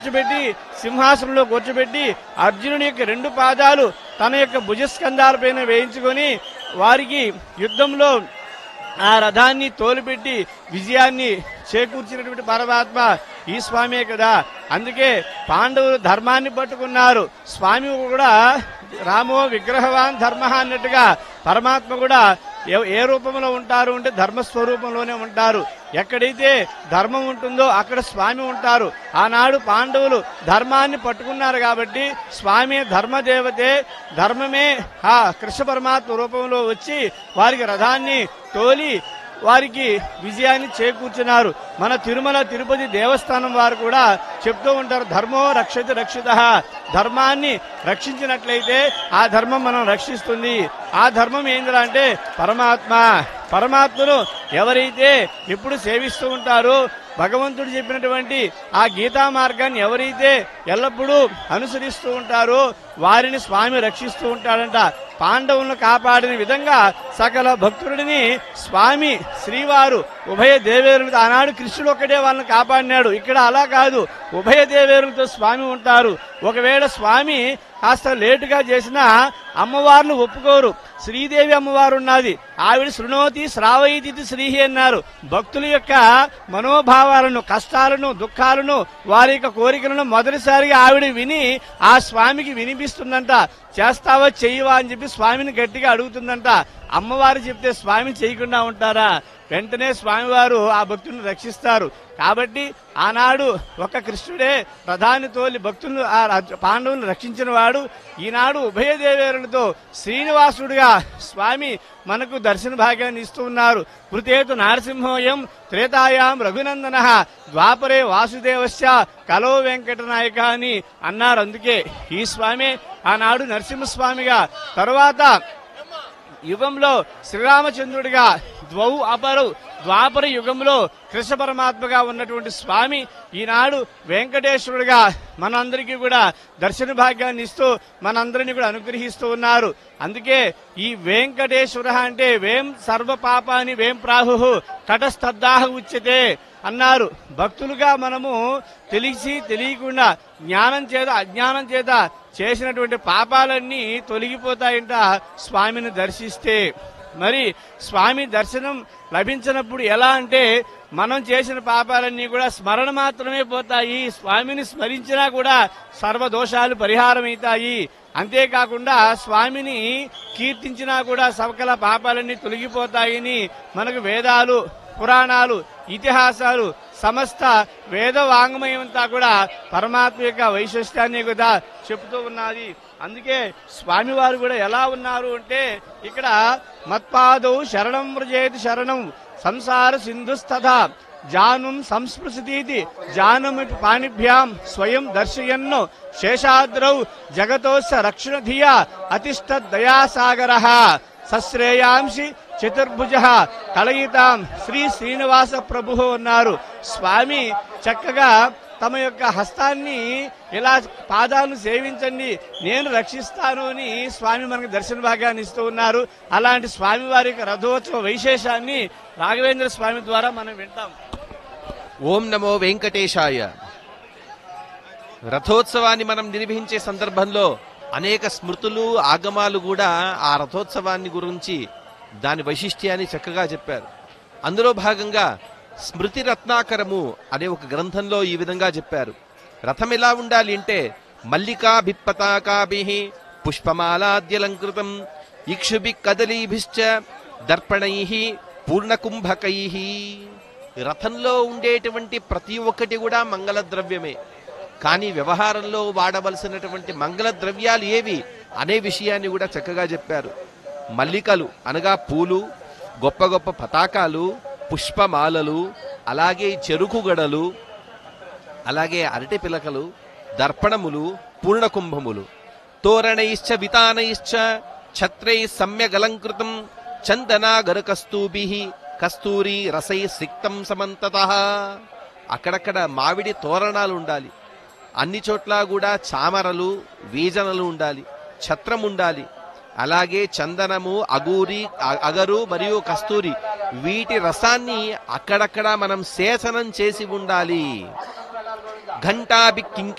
కూర్చోబెట్టి సింహాసనంలో కూర్చోబెట్టి అర్జునుని యొక్క రెండు పాదాలు తన యొక్క భుజస్కంధాలపైన వేయించుకొని వారికి యుద్ధంలో ఆ రథాన్ని తోలుపెట్టి విజయాన్ని చేకూర్చినటువంటి పరమాత్మ ఈ స్వామే కదా అందుకే పాండవులు ధర్మాన్ని పట్టుకున్నారు స్వామి కూడా రామో విగ్రహవాన్ ధర్మ అన్నట్టుగా పరమాత్మ కూడా ఏ- ఏ రూపంలో ఉంటారు అంటే ధర్మస్వరూపంలోనే ఉంటారు ఎక్కడైతే ధర్మం ఉంటుందో అక్కడ స్వామి ఉంటారు ఆనాడు పాండవులు ధర్మాన్ని పట్టుకున్నారు కాబట్టి స్వామి ధర్మదేవతే ధర్మమే ఆ కృష్ణ పరమాత్మ రూపంలో వచ్చి వారికి రథాన్ని తోలి వారికి విజయాన్ని చేకూర్చున్నారు మన తిరుమల తిరుపతి దేవస్థానం వారు కూడా చెప్తూ ఉంటారు ధర్మో రక్షతి రక్షిత ధర్మాన్ని రక్షించినట్లయితే ఆ ధర్మం మనం రక్షిస్తుంది ఆ ధర్మం ఏందిరా అంటే పరమాత్మ పరమాత్మను ఎవరైతే ఎప్పుడు సేవిస్తూ ఉంటారో భగవంతుడు చెప్పినటువంటి ఆ గీతా మార్గాన్ని ఎవరైతే ఎల్లప్పుడూ అనుసరిస్తూ ఉంటారో వారిని స్వామి రక్షిస్తూ ఉంటాడంట పాండవులను కాపాడిన విధంగా సకల భక్తుడిని స్వామి శ్రీవారు ఉభయ దేవేరులతో ఆనాడు కృష్ణుడు ఒక్కడే వాళ్ళని కాపాడినాడు ఇక్కడ అలా కాదు ఉభయ దేవేరులతో స్వామి ఉంటారు ఒకవేళ స్వామి కాస్త లేటుగా చేసిన అమ్మవార్లు ఒప్పుకోరు శ్రీదేవి అమ్మవారు ఉన్నది ఆవిడ శృణోతి శ్రావయితి శ్రీహి అన్నారు భక్తుల యొక్క మనోభావాలను కష్టాలను దుఃఖాలను వారి యొక్క కోరికలను మొదటిసారిగా ఆవిడ విని ఆ స్వామికి వినిపిస్తుందంట చేస్తావా చెయ్యవా అని చెప్పి స్వామిని గట్టిగా అడుగుతుందంట అమ్మవారు చెప్తే స్వామి చేయకుండా ఉంటారా వెంటనే స్వామివారు ఆ భక్తులను రక్షిస్తారు కాబట్టి ఆనాడు ఒక కృష్ణుడే ప్రధాని తోలి భక్తులను ఆ రాజ- పాండవులను రక్షించిన వాడు ఈనాడు ఉభయ దేవేరులతో శ్రీనివాసుడిగా స్వామి మనకు దర్శన భాగ్యాన్ని ఇస్తూ ఉన్నారు కృతేతు నారసింహోయం త్రేతాయాం రఘునందన ద్వాపరే వాసుదేవస్య కలో వెంకట నాయక అని అన్నారు అందుకే ఈ స్వామి ఆనాడు నరసింహస్వామిగా తరువాత యుగంలో శ్రీరామచంద్రుడిగా ద్వౌ అపరు ద్వాపర యుగంలో కృష్ణ పరమాత్మగా ఉన్నటువంటి స్వామి ఈనాడు వెంకటేశ్వరుడిగా మనందరికీ కూడా దర్శన భాగ్యాన్ని ఇస్తూ మనందరినీ కూడా అనుగ్రహిస్తూ ఉన్నారు అందుకే ఈ వెంకటేశ్వర అంటే వేం సర్వ పాపాని వేం ప్రాహు కటస్తద్దాహ ఉచ్యతే అన్నారు భక్తులుగా మనము తెలిసి తెలియకుండా జ్ఞానం చేత అజ్ఞానం చేత చేసినటువంటి పాపాలన్నీ తొలగిపోతాయంట స్వామిని దర్శిస్తే మరి స్వామి దర్శనం లభించినప్పుడు ఎలా అంటే మనం చేసిన పాపాలన్నీ కూడా స్మరణ మాత్రమే పోతాయి స్వామిని స్మరించినా కూడా సర్వదోషాలు పరిహారం అవుతాయి అంతేకాకుండా స్వామిని కీర్తించినా కూడా సకల పాపాలన్నీ తొలగిపోతాయని మనకు వేదాలు పురాణాలు ఇతిహాసాలు సమస్త వేద వాంగ్మయం అంతా కూడా పరమాత్మ యొక్క వైశిష్టాన్ని కూడా చెబుతూ ఉన్నది అందుకే స్వామివారు కూడా ఎలా ఉన్నారు అంటే ఇక్కడ మత్పాదౌ శరణం వ్రజేతి శరణం సంసార సింధుస్తథ జానుం సంస్పృశతీతి జానమిటి పాణిభ్యాం స్వయం దర్శయన్ను శేషాద్రౌ జగతోస్య రక్షణ ధియా అతిష్ట దయాసాగర సశ్రేయాంసి చతుర్భుజ కలయితాం శ్రీ శ్రీనివాస ప్రభు అన్నారు స్వామి చక్కగా తమ యొక్క హస్తాన్ని ఇలా పాదాలను సేవించండి నేను రక్షిస్తాను అని స్వామి మనకు దర్శన భాగ్యాన్ని ఇస్తూ ఉన్నారు అలాంటి స్వామి వారి యొక్క రథోత్సవ వైశేషాన్ని రాఘవేంద్ర స్వామి ద్వారా మనం వింటాం ఓం నమో వెంకటేశాయ రథోత్సవాన్ని మనం నిర్వహించే సందర్భంలో అనేక స్మృతులు ఆగమాలు కూడా ఆ రథోత్సవాన్ని గురించి దాని వైశిష్ట్యాన్ని చక్కగా చెప్పారు అందులో భాగంగా స్మృతి రత్నాకరము అనే ఒక గ్రంథంలో ఈ విధంగా చెప్పారు రథం ఎలా ఉండాలి అంటే మల్లికాభిపతాకాభి పుష్పమాలాద్యలంకృతం ఇక్షుభి కదలీభిశ్చ దర్పణై పూర్ణకుంభకై రథంలో ఉండేటువంటి ప్రతి ఒక్కటి కూడా మంగళ ద్రవ్యమే కానీ వ్యవహారంలో వాడవలసినటువంటి మంగళ ద్రవ్యాలు ఏవి అనే విషయాన్ని కూడా చక్కగా చెప్పారు మల్లికలు అనగా పూలు గొప్ప గొప్ప పతాకాలు పుష్పమాలలు అలాగే చెరుకు గడలు అలాగే అరటి పిలకలు దర్పణములు పూర్ణకుంభములు తోరణైశ్చ వితానైశ్చ ఛత్రై సమ్యగలంకృతం చందనాగర కస్తూభి కస్తూరి రసై సిక్తం సమంతత అక్కడక్కడ మామిడి తోరణాలు ఉండాలి అన్ని చోట్ల కూడా చామరలు వీజనలు ఉండాలి ఛత్రం ఉండాలి అలాగే చందనము అగూరి అ- అగరు మరియు కస్తూరి వీటి రసాన్ని అక్కడక్కడ మనం సేచనం చేసి ఉండాలి ఘంటాభి